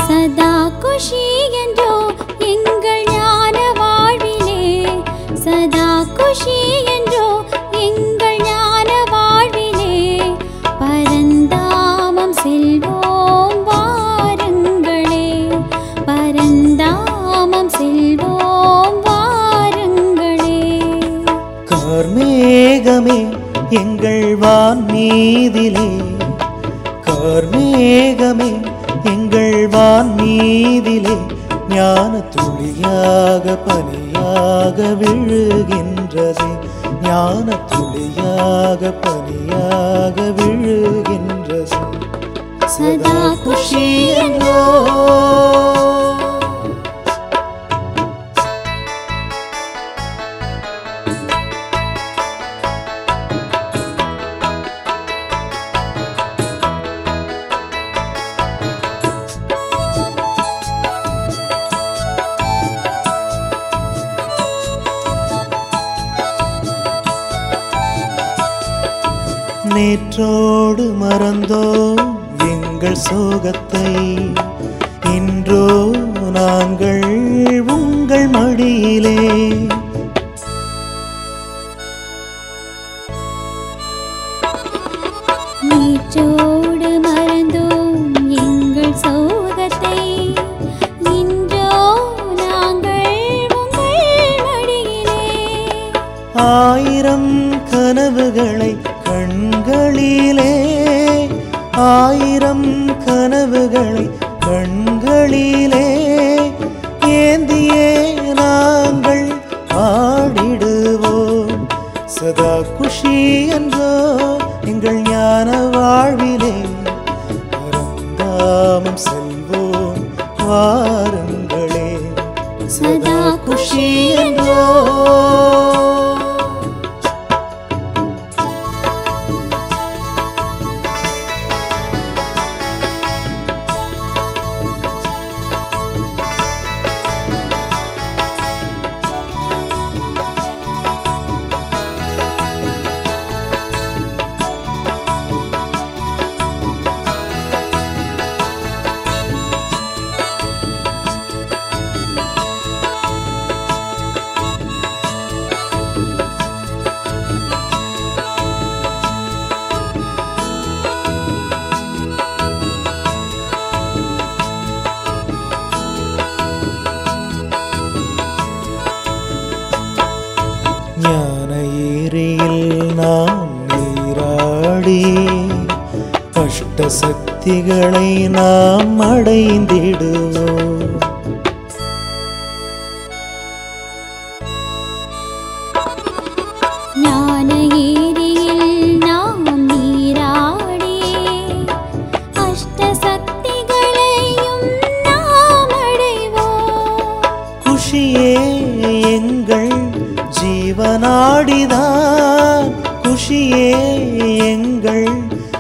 சதா குஷி என்றோ எங்கள் ஞான வாழ்விலே சதா குஷி என்றோ எங்கள் ஞான வாழ்விலே பரந்தாமம் செல்வோம் வாருங்களே பரந்தாமம் செல்வோம் வாருங்களே கார்மேகமே எங்கள் வான் மீதிலே கார்மேகமே எங்கள் வான் மீதிலே ஞான துளியாக பனியாக விழுகின்றதே ஞான துளியாக பனியாக விழுகின்றதே சதா குஷி என்றோ நேற்றோடு மறந்தோம் எங்கள் சோகத்தை இன்றோ நாங்கள் உங்கள் மடியிலே நீச்சோடு மறந்தோம் எங்கள் சோகத்தை இன்றோ நாங்கள் உங்கள் மடியிலே ஆயிரம் கனவுகளை கண்களிலே ஆயிரம் கனவுகளை கண்களிலே ஏந்தியே நாங்கள் ஆடிடுவோம் சதா குஷி என்றோ எங்கள் ஞான வாழ்விலே பரந்தாமம் செல்வோம் வாருங்களே சதா குஷி என்றோ ஞான ஏரியில் நாம் நீராடி அஷ்ட சக்திகளை நாம் அடைந்திடுவோம் ஞான ஏரியில் நாம் நீராடி அஷ்ட சக்திகளையும் நாம் அடைவோம் குஷியே எங்கள் ஜீவனாடிதான் குஷியே எங்கள்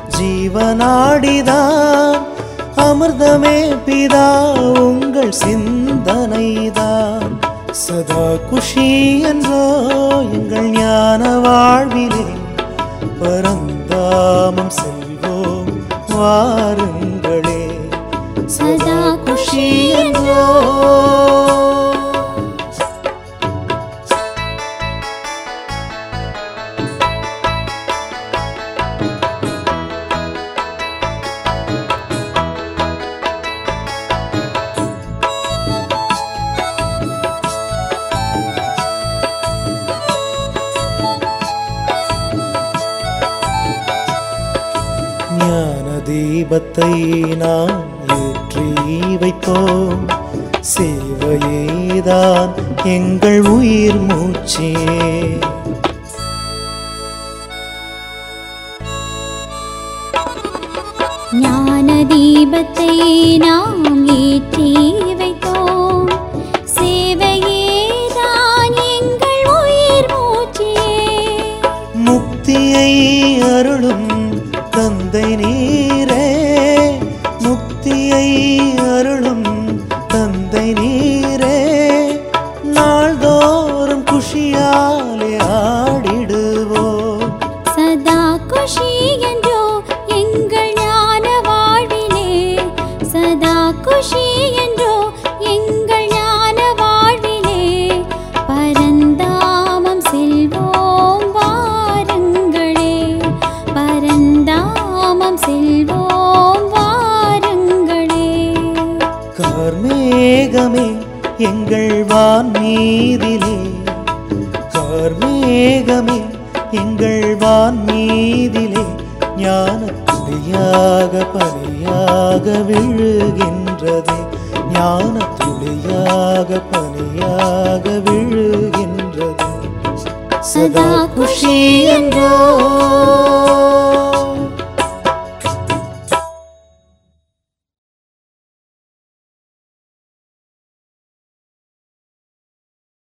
ஜீவனாடிதான் அமிர்தமே பிதா உங்கள் சிந்தனைதான் சதா குஷி என்றோ எங்கள் ஞான வாழ்விலே பரந்தாமம் செல்வோம் வாருங்களே சதா குஷி என்றோ ஞான தீபத்தை நாம் ஏற்றி வைப்போம் சேவையேதான் எங்கள் உயிர் மூச்சே ஞான தீபத்தை நாம் ஏற்றி வைத்தோம் சேவையேதான் எங்கள் உயிர் மூச்சே முக்தியை அருளும் தந்தை நீரே முக்தியை அருளும் தந்தை நீரே நாள்தோறும் குஷியாலே ஆடிடுவோம் சதா குஷி என்றோ எங்கள் ஞான வாழ்விலே சதா குஷி என்றோ எங்கள் ஞான வாழ்விலே பரந்தாமம் செல்வோம் வாருங்களே பரந்தாமம் செல்வோம் வாருங்களே கார்மேகமே எங்கள் வான் மீதிலே கார்மேகமே எங்கள் வான் மீதிலே ஞான துளியாக பனியாக விழுகின்றதே ஞான துளியாக பனியாக விழுகின்றதே சதா குஷி என்றோ